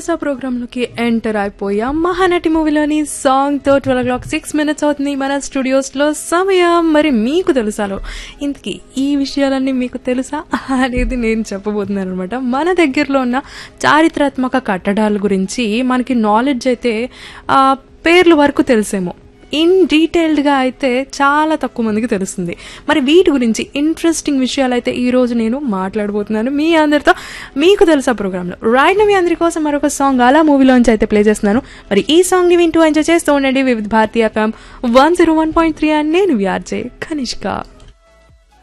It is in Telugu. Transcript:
తెలుసా ప్రోగ్రాంలోకి ఎంటర్ అయిపోయాం మహానటి మూవీలోని సాంగ్ తో twelve o'clock six minutes అవుతుంది మన స్టూడియోస్ లో సమయం మరి మీకు తెలుసాలో ఇంతకీ ఈ విషయాలన్నీ మీకు తెలుసా అనేది నేను చెప్పబోతున్నాను అనమాట మన దగ్గరలో ఉన్న చారిత్రాత్మక కట్టడాల గురించి మనకి నాలెడ్జ్ అయితే ఆ, పేర్లు వరకు తెలిసేమో ఇన్ డీటెయిల్డ్గా అయితే చాలా తక్కువ మందికి తెలుస్తుంది మరి వీటి గురించి ఇంట్రెస్టింగ్ విషయాలు అయితే ఈ రోజు నేను మాట్లాడబోతున్నాను మీ అందరితో మీకు తెలుసా ప్రోగ్రాంలో రైట్ మీ అందరి కోసం మరొక సాంగ్ అలా మూవీలోంచి అయితే ప్లే చేస్తున్నాను మరి ఈ సాంగ్ ని వింటూ ఎంజాయ్ చేస్తూ ఉండండి వివిధ భారతీయ FM one zero one point three అని నేను వ్యార్జే కనిష్క